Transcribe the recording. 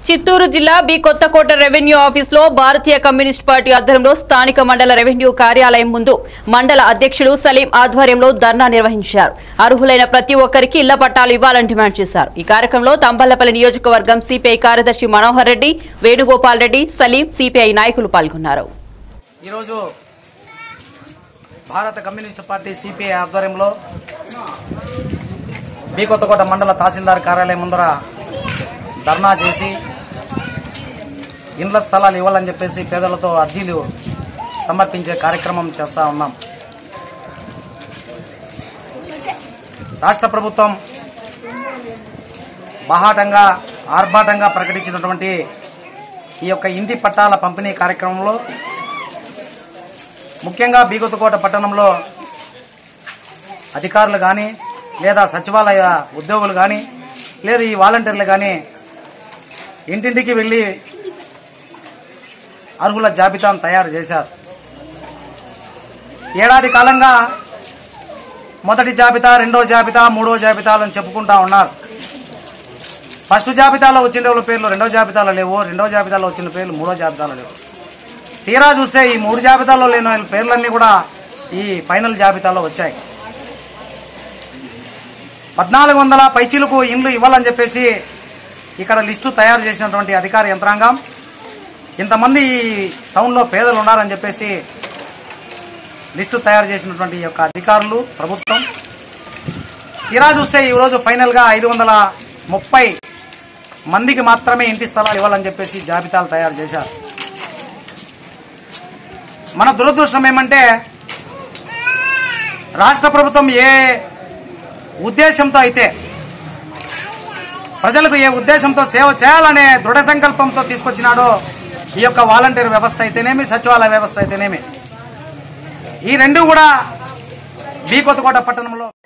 చిత్తూరు జిల్లా B Kothakota revenue ఆఫీసులో భారతీయ communist party ఆధ్వర్యంలో స్థానిక మండల రెవెన్యూ కార్యాలయం ముందు మండల అధ్యక్షులు సలీం ఆధ్వర్యంలో ధర్నా నిర్వహించారు అర్హులైన ప్రతి ఒక్కరికి ఇళ్ల పట్టాలు ఇవ్వాలని డిమాండ్ చేశారు ఈ కార్యక్రమంలో తంబళ్లపల్లి నియోజకవర్గం సిపిఐ కార్యదర్శి మనోహర్ రెడ్డి వేణుగోపాల్ రెడ్డి సలీం సిపిఐ నాయకులు పాల్గొన్నారు ఈరోజు భారత కమ్యూనిస్ట్ పార్టీ సిపిఐ ఆధ్వర్యంలో బి కొత్తకోట మండల తహసీల్దార్ కార్యాలయం ముందర ధర్నా చేసి ఇండ్ల స్థలాలు ఇవ్వాలని చెప్పేసి పేదలతో అర్జీలు సమర్పించే కార్యక్రమం చేస్తూ ఉన్నాం రాష్ట్ర ప్రభుత్వం బహాటంగా ఆర్భాటంగా ప్రకటించినటువంటి ఈ యొక్క ఇంటి పట్టాల పంపిణీ కార్యక్రమంలో ముఖ్యంగా బీగుతకోట పట్టణంలో అధికారులు కానీ లేదా సచివాలయ ఉద్యోగులు కానీ లేదా ఈ వాలంటీర్లు కానీ ఇంటింటికి వెళ్ళి అర్హుల జాబితాను తయారు చేశారు ఏడాది కాలంగా మొదటి జాబితా రెండో జాబితా మూడో జాబితాలని చెప్పుకుంటా ఉన్నారు ఫస్ట్ జాబితాలో వచ్చిన వాళ్ళ పేర్లు రెండో జాబితాలో లేవు రెండో జాబితాలో వచ్చిన పేర్లు మూడో జాబితాలో లేవు తీరా చూస్తే ఈ మూడు జాబితాల్లో లేని వాళ్ళ పేర్లన్నీ కూడా ఈ ఫైనల్ జాబితాలో వచ్చాయి పద్నాలుగు వందల పైచీలకు ఇండ్లు ఇవ్వాలని చెప్పేసి ఇక్కడ లిస్టు తయారు చేసినటువంటి అధికార యంత్రాంగం ఇంతమంది ఈ టౌన్లో పేదలు ఉన్నారని చెప్పేసి లిస్టు తయారు చేసినటువంటి ఈ యొక్క అధికారులు ప్రభుత్వం తీరా చూస్తే ఈరోజు ఫైనల్గా ఐదు వందల ముప్పై మందికి మాత్రమే ఇంటి స్థలాలు ఇవ్వాలని చెప్పేసి జాబితాలు తయారు చేశారు మన దురదృష్టం ఏమంటే రాష్ట్ర ప్రభుత్వం ఏ ఉద్దేశంతో అయితే ప్రజలకు ఏ ఉద్దేశంతో సేవ చేయాలనే దృఢ సంకల్పంతో తీసుకొచ్చినాడో ఈ యొక్క వాలంటీర్ వ్యవస్థ అయితేనేమి సచివాలయ వ్యవస్థ అయితేనేమి ఈ రెండు కూడా బీ కొత్తకోట పట్టణంలో